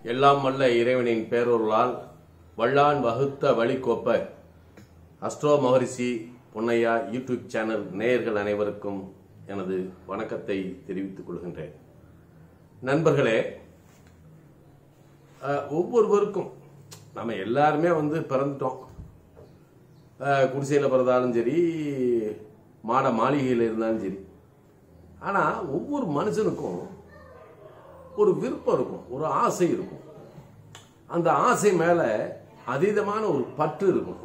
எல்லாம் வல்ல இறைவனின் பேரொருளால் வல்லான் வகுத்த வழிகோப்ப astro Maharishi Ponnaiya YouTube channel நேயர்கள் அனைவருக்கும் எனது வணக்கத்தை தெரிவித்துக் கொள்கின்றேன் நண்பர்களே அஹ், ஒவ்வொருவருக்கும் நம்ம எல்லாருமே வந்து பிறந்துட்டோம் அஹ், குடிசையில் பிறந்தாலும் சரி மாட மாளிகையில் இருந்தாலும் சரி ஆனால் ஒவ்வொரு மனுஷனுக்கும் ஒரு விருப்பம் இருக்கும் ஒரு ஆசை இருக்கும் அந்த ஆசை மேலே அதீதமான ஒரு பற்று இருக்கும்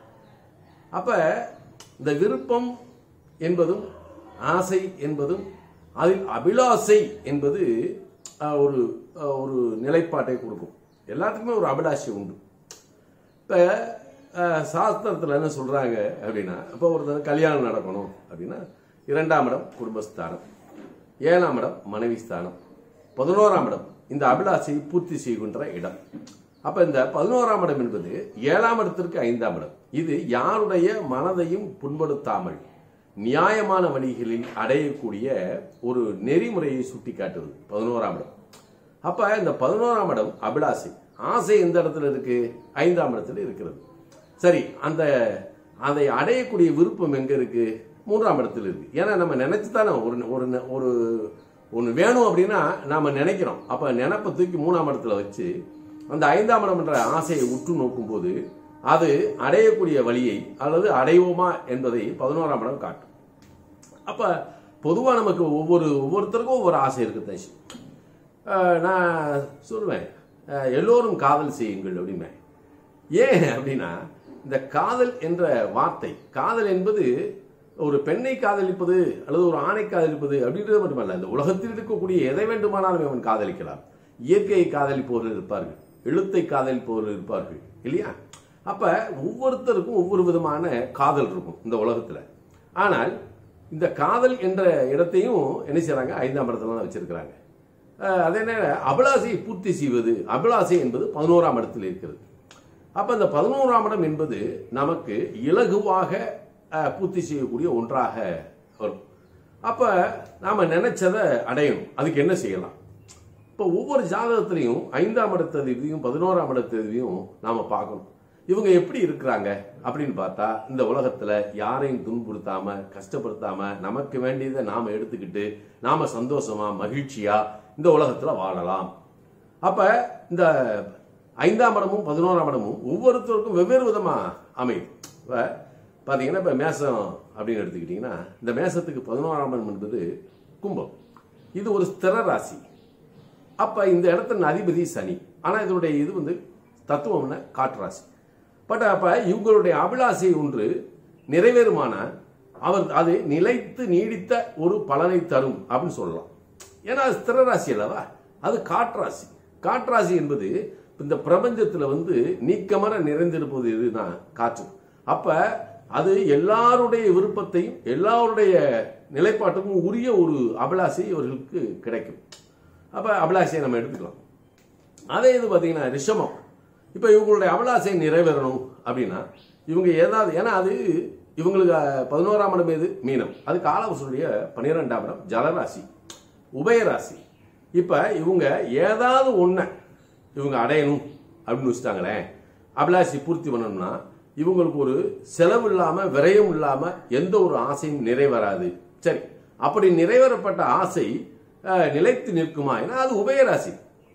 அப்ப இந்த விருப்பம் என்பதும் ஆசை என்பதும் அதில் அபிலாசை என்பது அஹ், ஒரு அஹ், ஒரு நிலைப்பாட்டை கொடுக்கும் எல்லாத்துக்குமே ஒரு அபிலாஷை உண்டு இப்போ சாஸ்திரத்தில் என்ன சொல்கிறாங்க அப்படின்னா இப்போ ஒருத்தர் கல்யாணம் நடக்கணும் அப்படின்னா இரண்டாம் இடம் குடும்பஸ்தானம் ஏழாம் இடம் மனைவி ஸ்தானம் பதினோராம் இடம் இந்த அபிலாஷையை பூர்த்தி செய்கின்ற இடம் அப்ப இந்த பதினோராம் இடம் என்பது ஏழாம் இடத்திற்கு ஐந்தாம் இடம் இது யாருடைய மனதையும் புண்படுத்தாமல் நியாயமான வழிகளில் அடையக்கூடிய ஒரு நெறிமுறையை சுட்டி காட்டுவது பதினோராம் இடம் அப்ப இந்த பதினோராம் இடம் அபிலாசை ஆசை எந்த இடத்துல இருக்கு ஐந்தாம் இடத்துல இருக்கிறது சரி அந்த அதை அடையக்கூடிய விருப்பம் எங்க இருக்கு மூன்றாம் இடத்துல இருக்கு ஏன்னா நம்ம நினைச்சு தானே ஒரு ஒரு ஒரு ஒன்று வேணும் அப்படின்னா நாம நினைக்கிறோம் அப்ப நினைப்பை தூக்கி மூணாம் இடத்துல வச்சு அந்த ஐந்தாம் இடம் என்ற ஆசையை உற்று நோக்கும்போது அது அடையக்கூடிய வழியை அல்லது அடைவோமா என்பதை பதினோராம் இடம் காட்டும் அப்ப பொதுவா நமக்கு ஒவ்வொரு ஒவ்வொருத்தருக்கும் ஒவ்வொரு ஆசை இருக்கு தயசி நான் சொல்லுவேன் அஹ், எல்லோரும் காதல் செய்யுங்கள் அப்படிம்பேன் ஏன் அப்படின்னா இந்த காதல் என்ற வார்த்தை காதல் என்பது ஒரு பெண்ணை காதலிப்பது அல்லது ஒரு ஆணை காதலிப்பது அப்படின்றது மட்டுமல்ல இந்த உலகத்தில் இருக்கக்கூடிய எதை வேண்டுமானாலும் அவன் காதலிக்கலாம் இயற்கையை காதலிப்பவர்கள் இருப்பார்கள் எழுத்தை காதலிப்பவர்கள் இருப்பார்கள் இல்லையா அப்ப ஒவ்வொருத்தருக்கும் ஒவ்வொரு விதமான காதல் இருக்கும் இந்த உலகத்துல ஆனால் இந்த காதல் என்ற இடத்தையும் என்ன செய்றாங்க ஐந்தாம் இடத்துல தான் வச்சிருக்கிறாங்க அஹ் அதே நேரம் அபிலாசையை பூர்த்தி செய்வது அபிலாசை என்பது பதினோராம் இடத்தில் இருக்கிறது அப்ப இந்த பதினோராம் இடம் என்பது நமக்கு இலகுவாக அஹ், பூர்த்தி செய்யக்கூடிய ஒன்றாக வரும் அப்ப நாம நினைச்சதை அடையணும் அதுக்கு என்ன செய்யலாம் இப்போ ஒவ்வொரு ஜாதகத்திலையும் ஐந்தாம் இடத்ததிவையும் பதினோராம் இடத்ததிவையும் நாம பார்க்கணும் இவங்க எப்படி இருக்கிறாங்க அப்படின்னு பார்த்தா இந்த உலகத்துல யாரையும் துன்புறுத்தாம கஷ்டப்படுத்தாம நமக்கு வேண்டியதை நாம எடுத்துக்கிட்டு நாம சந்தோஷமா மகிழ்ச்சியா இந்த உலகத்துல வாழலாம் அப்ப இந்த ஐந்தாம் இடமும் பதினோராம் இடமும் ஒவ்வொருத்தருக்கும் வெவ்வேறு விதமா அமையும் இப்ப பாத்தீங்கன்னா இப்ப மேசம் அப்படின்னு எடுத்துக்கிட்டீங்கன்னா இந்த மேசத்துக்கு பதினோராம் இடம் என்பது கும்பம் இது ஒரு ஸ்திர ராசி அப்ப இந்த இடத்தின் அதிபதி சனி ஆனா இதனுடைய இது வந்து தத்துவம்னா காற்றாசி பட் அப்ப இவங்களுடைய அபிலாசை ஒன்று நிறைவேறுமான அவர் அது நிலைத்து நீடித்த ஒரு பலனை தரும் அப்படின்னு சொல்லலாம் ஏன்னா அது ஸ்திர ராசி அல்லவா அது காற்றாசி காற்றாசி என்பது இந்த பிரபஞ்சத்துல வந்து நீக்கமர நிறைந்திருப்பது இதுதான் காற்று அப்ப அது எல்லாருடைய விருப்பத்தையும் எல்லாருடைய நிலைப்பாட்டுக்கும் உரிய ஒரு அபிலாசை இவர்களுக்கு கிடைக்கும் அப்ப அபிலாஷையை நம்ம எடுத்துக்கலாம் அதே இது பார்த்தீங்கன்னா ரிஷபம் இப்போ இவங்களுடைய அபிலாஷை நிறைவேறணும் அப்படின்னா இவங்க ஏதாவது ஏன்னா அது இவங்களுக்கு அஹ், பதினோராம் இடம் எது மீனம் அது காலவசனுடைய பன்னிரெண்டாம் இடம் ஜலராசி உபயராசி இப்போ இவங்க ஏதாவது ஒன்றை இவங்க அடையணும் அப்படின்னு வச்சுட்டாங்களேன் அபிலாஷை பூர்த்தி பண்ணணும்னா இவங்களுக்கு ஒரு செலவு இல்லாம விரயம் இல்லாம எந்த ஒரு ஆசையும் நிறைவேறாது சரி அப்படி நிறைவேறப்பட்ட ஆசை அஹ், நிலைத்து நிற்குமா ஏன்னா அது உபயராசி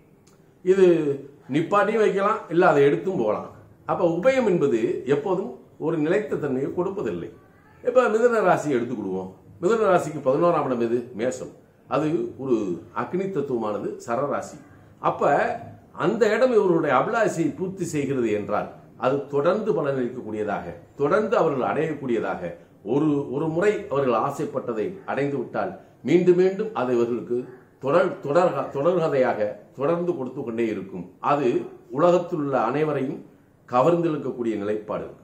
இது நிப்பாட்டியும் வைக்கலாம் இல்ல அதை எடுத்தும் போகலாம் அப்ப உபயம் என்பது எப்போதும் ஒரு நிலைத்த தன்மையை கொடுப்பதில்லை இப்ப மிதுன ராசி எடுத்துக்கிடுவோம் மிதுன ராசிக்கு பதினோராம் இடம் எது மேஷம் அது ஒரு அக்னி தத்துவமானது சரராசி அப்ப அந்த இடம் இவருடைய அபிலாஷையை பூர்த்தி செய்கிறது என்றால் அது தொடர்ந்து பலனளிக்கக்கூடியதாக தொடர்ந்து அவர்கள் அடையக்கூடியதாக ஒரு ஒரு முறை அவர்கள் ஆசைப்பட்டதை அடைந்து விட்டால் மீண்டும் மீண்டும் அது இவர்களுக்கு தொடர் தொடர் தொடர்கதையாக தொடர்ந்து கொடுத்து கொண்டே இருக்கும் அது உலகத்தில் உள்ள அனைவரையும் கவர்ந்திழுக்கக்கூடிய நிலைப்பாடு இருக்கும்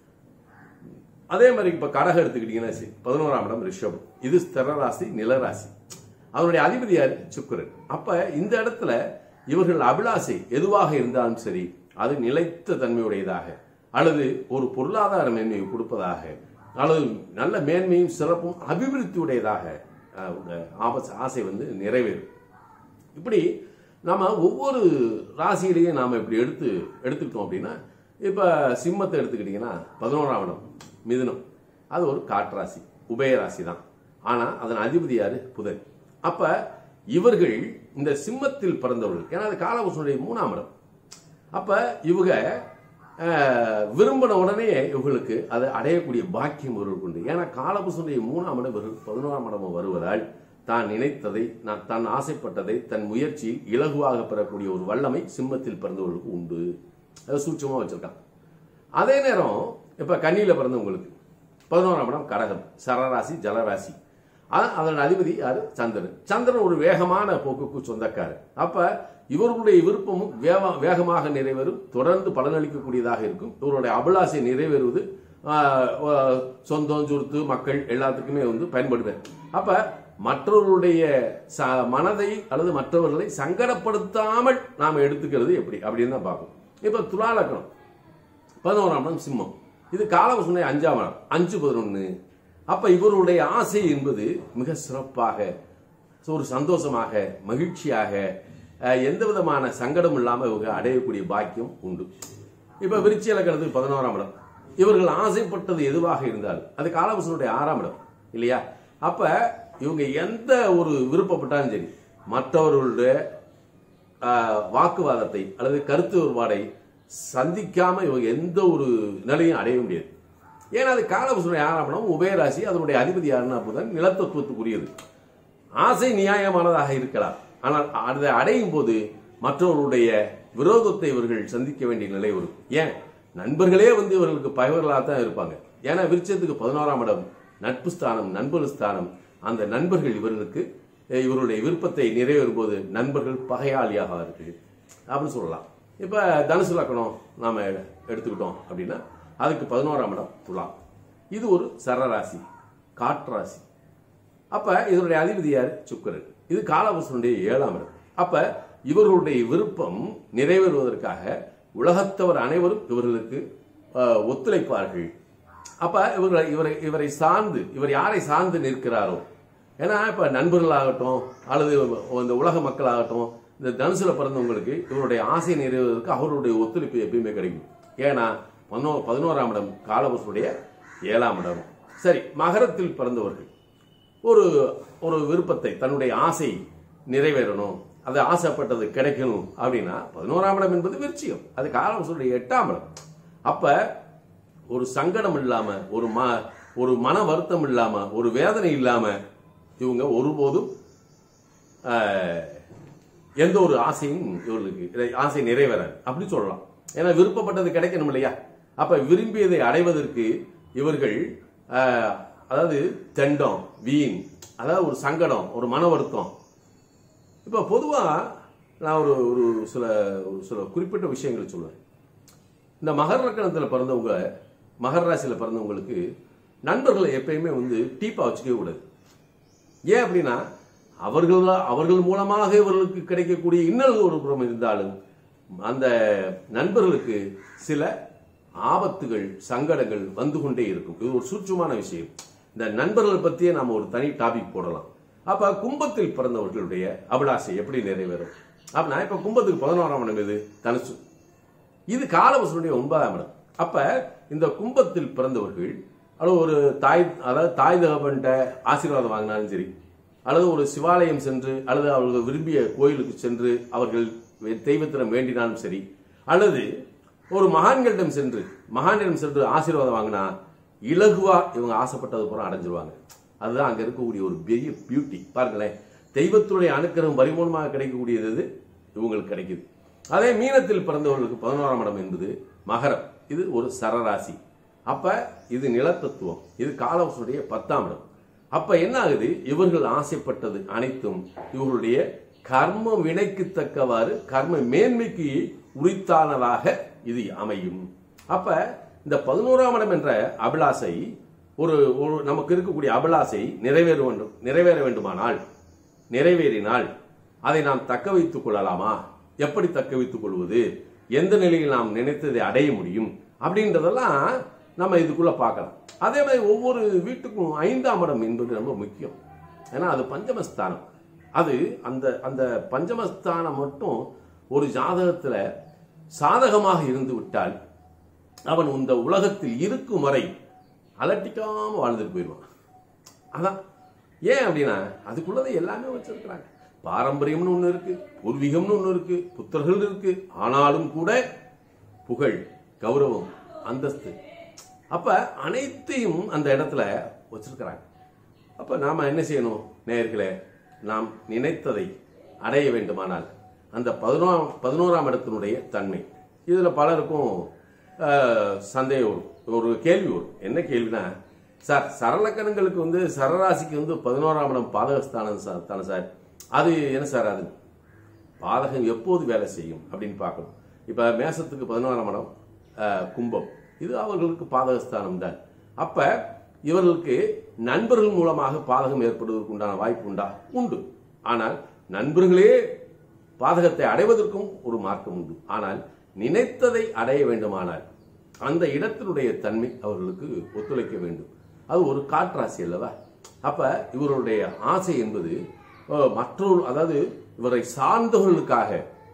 அதே மாதிரி இப்ப கடகம் எடுத்துக்கிட்டீங்கன்னா சரி, பதினோராம் இடம் ரிஷபம் இது ஸ்திரராசி நிலராசி அவனுடைய அதிபதி யாரு சுக்கிரன் அப்ப இந்த இடத்துல இவர்கள் அபிலாசை எதுவாக இருந்தாலும் சரி அது நிலைத்த தன்மையுடையதாக அல்லது ஒரு பொருளாதார மேன்மையை கொடுப்பதாக அல்லது நல்ல மேன்மையும் சிறப்பும் அபிவிருத்தியுடையதாக அஹ், உங்க ஆபஸ் ஆசை வந்து நிறைவேறும் இப்படி நாம ஒவ்வொரு ராசியிலையும் நாம இப்படி எடுத்து எடுத்துக்கிட்டோம் அப்படின்னா இப்ப சிம்மத்தை எடுத்துக்கிட்டீங்கன்னா பதினோராம் இடம் மிதுனம் அது ஒரு காற்றாசி உபய ராசி தான் ஆனா அதன் அதிபதி யாரு புதன் அப்ப இவர்கள் இந்த சிம்மத்தில் பிறந்தவர்கள் ஏன்னா அது காலபுருஷனுடைய மூணாம் இடம் அப்ப இவங்க அஹ், விரும்பின உடனே இவர்களுக்கு அதை அடையக்கூடிய பாக்கியம் இவர்களுக்கு உண்டு ஏன்னா காலபுருஷனுடைய மூணாம் இடம் இவர்கள் பதினோராம் இடம் வருவதால் தான் நினைத்ததை நான் தான் ஆசைப்பட்டதை தன் முயற்சியில் இலகுவாக பெறக்கூடிய ஒரு வல்லமை சிம்மத்தில் பிறந்தவர்களுக்கு உண்டு அதை சூட்சமா வச்சிருக்கான் அதே நேரம் இப்ப கன்னியில பிறந்தவங்களுக்கு பதினோராம் இடம் கடகம் சரராசி ஜலராசி அ- அதன் அதிபதி யாரு சந்திரன் சந்திரன் ஒரு வேகமான போக்குக்கு சொந்தக்காரர் அப்ப இவர்களுடைய விருப்பமும் வேக- வேகமாக நிறைவேறும் தொடர்ந்து பலனளிக்கக்கூடியதாக இருக்கும் இவருடைய அபிலாசை நிறைவேறுவது ஆஹ், ஆஹ், சொந்தம் சுருத்து மக்கள் எல்லாத்துக்குமே வந்து பயன்படுவேன் அப்ப மற்றவர்களுடைய ச- மனதை அல்லது மற்றவர்களை சங்கடப்படுத்தாமல் நாம் எடுத்துக்கிறது எப்படி அப்படின்னு தான் பார்க்கணும் இப்ப துலா லக்னம் பதினோராம் இடம் சிம்மம் இது காலவசுனை அஞ்சாம் இடம் அஞ்சு பதினொன்னு அப்ப இவருடைய ஆசை என்பது மிக சிறப்பாக ஒரு சந்தோஷமாக மகிழ்ச்சியாக அஹ், எந்த விதமான சங்கடம் இல்லாம இவங்க அடையக்கூடிய பாக்கியம் உண்டு இப்ப விருச்சி இலக்கணத்துக்கு பதினோராம் இடம் இவர்கள் ஆசைப்பட்டது எதுவாக இருந்தாலும் அது காலவசனுடைய ஆறாம் இடம் இல்லையா அப்ப இவங்க எந்த ஒரு விருப்பப்பட்டாலும் சரி மற்றவர்களுடைய ஆஹ், வாக்குவாதத்தை அல்லது கருத்து வேறுபாடை சந்திக்காம இவங்க எந்த ஒரு நிலையும் அடைய முடியாது ஏன்னா அது காலபுசுடைய ஆரம்பம் உபயராசி அதனுடைய அதிபதி யாருன்னா புதன் நிலத்தத்துவத்துக்குரியது ஆசை நியாயமானதாக இருக்கலாம் ஆனால் அதை அடையும் போது மற்றவர்களுடைய விரோதத்தை இவர்கள் சந்திக்க வேண்டிய நிலை வரும் ஏன் நண்பர்களே வந்து இவர்களுக்கு பகைவர்களாக தான் இருப்பாங்க ஏன்னா விருச்சத்துக்கு பதினோராம் இடம் நட்பு ஸ்தானம் நண்பர் ஸ்தானம் அந்த நண்பர்கள் இவர்களுக்கு அஹ், இவருடைய விருப்பத்தை நிறைவேறும் போது நண்பர்கள் பகையாளியாக இருக்கு அப்படின்னு சொல்லலாம் இப்ப தனுசு லக்கணம் நாம எடுத்துக்கிட்டோம் அப்படின்னா அதுக்கு பதினோராம் இடம் துலா இது ஒரு சரராசி காற்றாசி அப்ப இதனுடைய அதிபதி யார் சுக்கிரன் இது காலபுருஷனுடைய ஏழாம் இடம் அப்ப இவர்களுடைய விருப்பம் நிறைவேறுவதற்காக உலகத்தவர் அனைவரும் இவர்களுக்கு அஹ், ஒத்துழைப்பார்கள் அப்ப இவர்களை இவரை இவரை சார்ந்து இவர் யாரை சார்ந்து நிற்கிறாரோ ஏன்னா இப்ப நண்பர்களாகட்டும் அல்லது இந்த உலக மக்களாகட்டும் இந்த தனுசுல பிறந்தவங்களுக்கு இவருடைய ஆசை நிறைவேறுவதற்கு அவருடைய ஒத்துழைப்பு எப்பயுமே கிடைக்கும் ஏன்னா பதினோ பதினோராம் இடம் காலபுருஷனுடைய ஏழாம் இடம் சரி மகரத்தில் பிறந்தவர்கள் ஒரு ஒரு விருப்பத்தை தன்னுடைய ஆசை நிறைவேறணும் அது ஆசைப்பட்டது கிடைக்கணும் அப்படின்னா பதினோராம் இடம் என்பது விருச்சியம் அது காலவசனுடைய எட்டாம் இடம் அப்ப ஒரு சங்கடம் இல்லாம ஒரு ம ஒரு மன வருத்தம் இல்லாம ஒரு வேதனை இல்லாம இவங்க ஒருபோதும் ஆஹ், எந்த ஒரு ஆசையும் இவர்களுக்கு இதை- ஆசை நிறைவேறாது அப்படி சொல்லலாம் ஏன்னா விருப்பப்பட்டது கிடைக்கணும் இல்லையா அப்ப விரும்பியதை அடைவதற்கு இவர்கள் ஆஹ், அதாவது தெண்டம் வீண் அதாவது ஒரு சங்கடம் ஒரு மன வருத்தம் இப்ப பொதுவா நான் ஒரு ஒரு சில ஒரு சில குறிப்பிட்ட விஷயங்கள் சொல்லுவேன் இந்த மகர லக்கணத்தில் பிறந்தவங்க மகர ராசியில பிறந்தவங்களுக்கு நண்பர்களை எப்பயுமே வந்து டீப்பா வச்சுக்கவே கூடாது ஏன் அப்படின்னா அவர்கள் அவர்கள் மூலமாக இவர்களுக்கு கிடைக்கக்கூடிய இன்னொரு ஒரு புறம் இருந்தாலும் அந்த நண்பர்களுக்கு சில ஆபத்துகள் சங்கடங்கள் வந்து கொண்டே இருக்கும் இது ஒரு சூட்சமான விஷயம் இந்த நண்பர்கள் பத்தியே நாம ஒரு தனி டாபிக் போடலாம் அப்ப கும்பத்தில் பிறந்தவர்களுடைய அபிலாஷை எப்படி நிறைவேறும் அப்படின்னா இப்ப கும்பத்துக்கு பதினோராம் இடம் எது தனுசு இது காலவசனுடைய ஒன்பதாம் இடம் அப்ப இந்த கும்பத்தில் பிறந்தவர்கள் அல்லது ஒரு தாய் அதாவது தாய் தகப்பன்ட்ட ஆசீர்வாதம் வாங்கினாலும் சரி அல்லது ஒரு சிவாலயம் சென்று அல்லது அவர்கள் விரும்பிய கோயிலுக்கு சென்று அவர்கள் தெய்வத்திடம் வேண்டினாலும் சரி அல்லது ஒரு மகான்களிடம் சென்று மகானிடம் சென்று ஆசீர்வாதம் வாங்கினா இலகுவா இவங்க ஆசைப்பட்டது பூரா அடைஞ்சிருவாங்க அதுதான் அங்க இருக்கக்கூடிய ஒரு பெரிய பியூட்டி பாருங்களேன் தெய்வத்துடைய அனுக்கிரகம் பரிபூர்ணமாக கிடைக்கக்கூடியது எது? இவங்களுக்கு கிடைக்குது அதே மீனத்தில் பிறந்தவர்களுக்கு பதினோராம் இடம் என்பது மகரம் இது ஒரு சரராசி அப்ப இது நிலத்தத்துவம் இது காலவசுடைய பத்தாம் இடம் அப்ப என்ன ஆகுது இவர்கள் ஆசைப்பட்டது அனைத்தும் இவர்களுடைய கர்ம வினைக்கு தக்கவாறு கர்ம மேன்மைக்கு உரித்தானதாக இது அமையும் அப்ப இந்த பதினோராம் இடம் என்ற அபிலாசை ஒரு ஒரு நமக்கு இருக்கக்கூடிய அபிலாசை நிறைவேற வேண்டும் நிறைவேற வேண்டுமானால் நிறைவேறினால் அதை நாம் தக்க வைத்துக் கொள்ளலாமா எப்படி தக்க வைத்துக் கொள்வது எந்த நிலையில் நாம் நினைத்ததை அடைய முடியும் அப்படின்றதெல்லாம் நம்ம இதுக்குள்ள பார்க்கலாம் அதே மாதிரி ஒவ்வொரு வீட்டுக்கும் ஐந்தாம் இடம் என்பது ரொம்ப முக்கியம் ஏன்னா அது பஞ்சமஸ்தானம் அது அந்த அந்த பஞ்சமஸ்தானம் மட்டும் ஒரு ஜாதகத்துல சாதகமாக இருந்து விட்டால் அவன் இந்த உலகத்தில் இருக்கும் வரை அலட்டிக்காம வாழ்ந்துட்டு போயிடுவான் அதான் ஏன் அப்படின்னா அதுக்குள்ளதை எல்லாமே வச்சிருக்கிறாங்க பாரம்பரியம்னு ஒண்ணு இருக்கு பூர்வீகம்னு ஒண்ணு இருக்கு புத்தர்கள் இருக்கு ஆனாலும் கூட புகழ் கௌரவம் அந்தஸ்து அப்ப அனைத்தையும் அந்த இடத்துல வச்சிருக்கிறாங்க அப்ப நாம என்ன செய்யணும் நேயர்களே நாம் நினைத்ததை அடைய வேண்டுமானால் அந்த பதினோராம் பதினோராம் இடத்தினுடைய தன்மை இதுல பலருக்கும் ஆஹ், சந்தேகம் வரும் ஒரு கேள்வி வரும் என்ன கேள்வினா சார் சரலக்கணங்களுக்கு வந்து சரராசிக்கு வந்து பதினோராம் இடம் பாதகஸ்தானம் சார் தானே சார் அது என்ன சார் அது பாதகம் எப்போது வேலை செய்யும் அப்படின்னு பார்க்கணும் இப்ப மேசத்துக்கு பதினோராம் இடம் அஹ், கும்பம் இது அவர்களுக்கு பாதகஸ்தானம் தான் அப்ப இவர்களுக்கு நண்பர்கள் மூலமாக பாதகம் ஏற்படுவதற்கு உண்டான வாய்ப்பு உண்டா உண்டு ஆனால் நண்பர்களே பாதகத்தை அடைவதற்கும் ஒரு மார்க்கம் உண்டு ஆனால் நினைத்ததை அடைய வேண்டுமானால் அந்த இடத்தினுடைய தன்மை அவர்களுக்கு ஒத்துழைக்க வேண்டும் அது ஒரு காற்றாசி அல்லவா அப்ப இவருடைய ஆசை என்பது அஹ், மற்றொரு அதாவது இவரை சார்ந்தவர்களுக்காக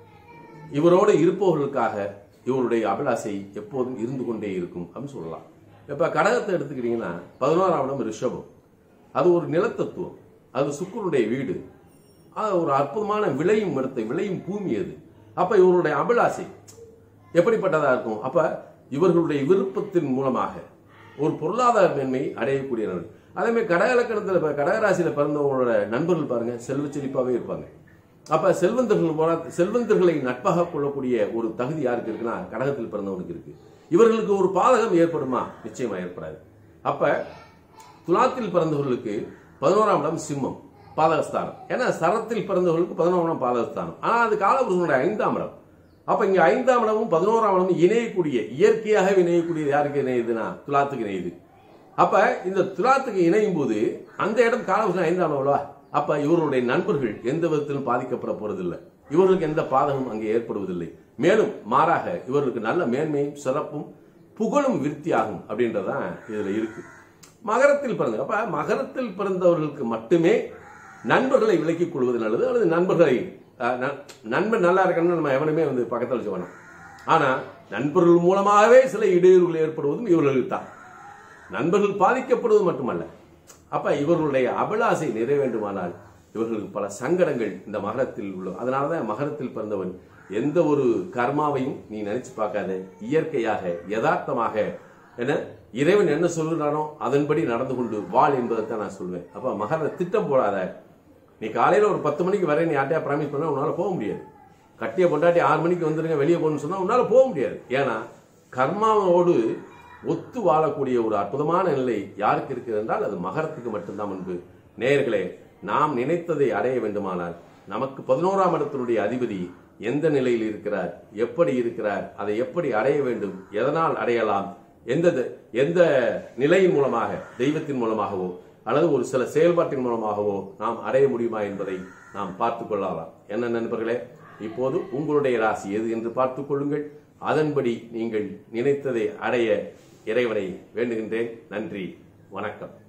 இவரோடு இருப்பவர்களுக்காக இவருடைய அபிலாசை எப்போதும் இருந்து கொண்டே இருக்கும் அப்படின்னு சொல்லலாம் இப்ப கடகத்தை எடுத்துக்கிட்டீங்கன்னா பதினோராம் இடம் ரிஷபம் அது ஒரு நிலத்தத்துவம் அது சுக்கரனுடைய வீடு அது ஒரு அற்புதமான விளையும் இடத்தை விளையும் பூமி அது அப்ப இவருடைய அபிலாசை எப்படிப்பட்டதா இருக்கும் அப்ப இவர்களுடைய விருப்பத்தின் மூலமாக ஒரு பொருளாதார மேன்மை அடையக்கூடிய நபர் அதே மாதிரி கடக இலக்கணத்துல இப்ப கடகராசியில பிறந்தவங்களோட நண்பர்கள் பாருங்க செல்வ செழிப்பாவே இருப்பாங்க அப்ப செல்வந்தர்கள் போல செல்வந்தர்களை நட்பாக கொள்ளக்கூடிய ஒரு தகுதி யாருக்கு இருக்குன்னா கடகத்தில் பிறந்தவனுக்கு இருக்கு இவர்களுக்கு ஒரு பாதகம் ஏற்படுமா நிச்சயமா ஏற்படாது அப்ப துலாத்தில் பிறந்தவர்களுக்கு பதினோராம் இடம் சிம்மம் பாதகஸ்தானம் ஏன்னா சரத்தில் பிறந்தவர்களுக்கு பதினோராம் இடம் பாதகஸ்தானம் ஆனா அது காலபுருஷனுடைய ஐந்தாம் இடம் அப்ப இங்க ஐந்தாம் இடமும் பதினோராம் இடமும் இணையக்கூடிய இயற்கையாக இணையக்கூடியது யாருக்கு இணையுதுன்னா துலாத்துக்கு இணையுது அப்ப இந்த துலாத்துக்கு இணையும் போது அந்த இடம் காலபுருஷன் ஐந்தாம் இடம் அல்லவா? அப்ப இவர்களுடைய நண்பர்கள் எந்த விதத்திலும் பாதிக்கப்பட போறதில்லை இவர்களுக்கு எந்த பாதகம் அங்கே ஏற்படுவதில்லை மேலும் மாறாக இவர்களுக்கு நல்ல மேன்மையும் சிறப்பும் புகழும் விருத்தியாகும் அப்படின்றதான் இதுல இருக்கு மகரத்தில் பிறந்த அப்ப மகரத்தில் பிறந்தவர்களுக்கு மட்டுமே நண்பர்களை விலக்கிக் கொள்வது நல்லது அல்லது நண்பர்களை அஹ், ந- நண்பன் நல்லா இருக்கணும்னு நம்ம எவனுமே வந்து பக்கத்தில் வச்சு வேணாம் ஆனா நண்பர்கள் மூலமாகவே சில இடையூறுகள் ஏற்படுவதும் இவர்களுக்கு தான் நண்பர்கள் பாதிக்கப்படுவது மட்டுமல்ல அப்ப இவர்களுடைய அபிலாசை நிறைய வேண்டுமானால் இவர்களுக்கு பல சங்கடங்கள் இந்த மகரத்தில் உள்ள அதனாலதான் மகரத்தில் பிறந்தவன் எந்த ஒரு கர்மாவையும் நீ நினைச்சு பார்க்காத இயற்கையாக யதார்த்தமாக என்ன இறைவன் என்ன சொல்லுறானோ அதன்படி நடந்து கொண்டு வாழ் என்பதைத்தான் நான் சொல்வேன் அப்ப மகர திட்டம் போடாத நீ காலையில ஒரு பத்து மணிக்கு வர நீ யார்ட்டையா ப்ராமிஸ் பண்ண உன்னால போக முடியாது கட்டிய பொண்டாட்டி ஆறு மணிக்கு வந்துருங்க வெளியே போகணும்னு சொன்னா உன்னால போக முடியாது ஏன்னா கர்மாவோடு ஒத்து வாழக்கூடிய ஒரு அற்புதமான நிலை யாருக்கு இருக்கிறது என்றால் அது மகரத்துக்கு மட்டும்தான் முன்பு நேயர்களே நாம் நினைத்ததை அடைய வேண்டுமானால் நமக்கு பதினோராம் இடத்தினுடைய அதிபதி எந்த நிலையில் இருக்கிறார் எப்படி இருக்கிறார் அதை எப்படி அடைய வேண்டும் எதனால் அடையலாம் எந்த த- எந்த நிலையின் மூலமாக தெய்வத்தின் மூலமாகவோ அல்லது ஒரு சில செயல்பாட்டின் மூலமாகவோ நாம் அடைய முடியுமா என்பதை நாம் பார்த்துக் கொள்ளலாம் என்ன நண்பர்களே இப்போது உங்களுடைய ராசி எது என்று பார்த்துக் கொள்ளுங்கள் அதன்படி நீங்கள் நினைத்ததை அடைய இறைவனை வேண்டுகின்றேன் நன்றி வணக்கம்